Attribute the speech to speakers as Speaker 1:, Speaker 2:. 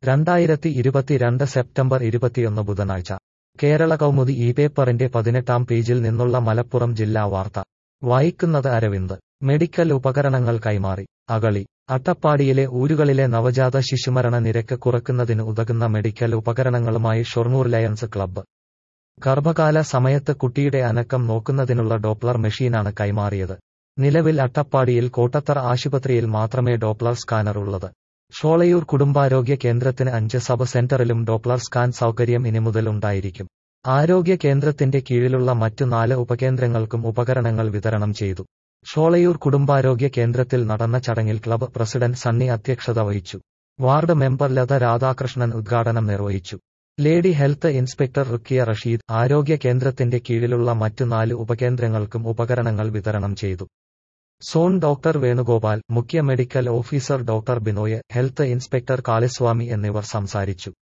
Speaker 1: രണ്ടായിരത്തി ഇരുപത്തിരണ്ട് സെപ്റ്റംബർ ഇരുപത്തിയൊന്ന് ബുധനാഴ്ച കേരള കൗമുദി ഈ പേപ്പറിന്റെ പതിനെട്ടാം പേജിൽ നിന്നുള്ള മലപ്പുറം ജില്ലാ വാർത്ത വായിക്കുന്നത് അരവിന്ദ് മെഡിക്കൽ ഉപകരണങ്ങൾ കൈമാറി അകളി അട്ടപ്പാടിയിലെ ഊരുകളിലെ നവജാത ശിശുമരണ നിരക്ക് കുറയ്ക്കുന്നതിന് ഉതകുന്ന മെഡിക്കൽ ഉപകരണങ്ങളുമായി ഷൊർണൂർ ലയൺസ് ക്ലബ്ബ് ഗർഭകാല സമയത്ത് കുട്ടിയുടെ അനക്കം നോക്കുന്നതിനുള്ള ഡോപ്ലർ മെഷീനാണ് കൈമാറിയത് നിലവിൽ അട്ടപ്പാടിയിൽ കോട്ടത്തറ ആശുപത്രിയിൽ മാത്രമേ ഡോപ്ലർ സ്കാനർ ഉള്ളത് ഷോളയൂർ കുടുംബാരോഗ്യ കേന്ദ്രത്തിന് അഞ്ച് സബ് സെന്ററിലും ഡോപ്ലർ സ്കാൻ സൗകര്യം ഇനി മുതൽ ഉണ്ടായിരിക്കും ആരോഗ്യ കേന്ദ്രത്തിന്റെ കീഴിലുള്ള മറ്റു നാല് ഉപകേന്ദ്രങ്ങൾക്കും ഉപകരണങ്ങൾ വിതരണം ചെയ്തു ഷോളയൂർ കുടുംബാരോഗ്യ കേന്ദ്രത്തിൽ നടന്ന ചടങ്ങിൽ ക്ലബ്ബ് പ്രസിഡന്റ് സണ്ണി അധ്യക്ഷത വഹിച്ചു വാർഡ് മെമ്പർ ലത രാധാകൃഷ്ണൻ ഉദ്ഘാടനം നിർവഹിച്ചു lady health inspector Rukkiya Rasheed ആരോഗ്യ കേന്ദ്രത്തിന്റെ കീഴിലുള്ള മറ്റു നാല് ഉപകേന്ദ്രങ്ങൾക്കും ഉപകരണങ്ങൾ വിതരണം ചെയ്തു സോൺ ഡോക്ടർ വേണുഗോപാൽ മുഖ്യ medical officer doctor Binoy health inspector Kaliswamy എന്നിവർ സംസാരിച്ചു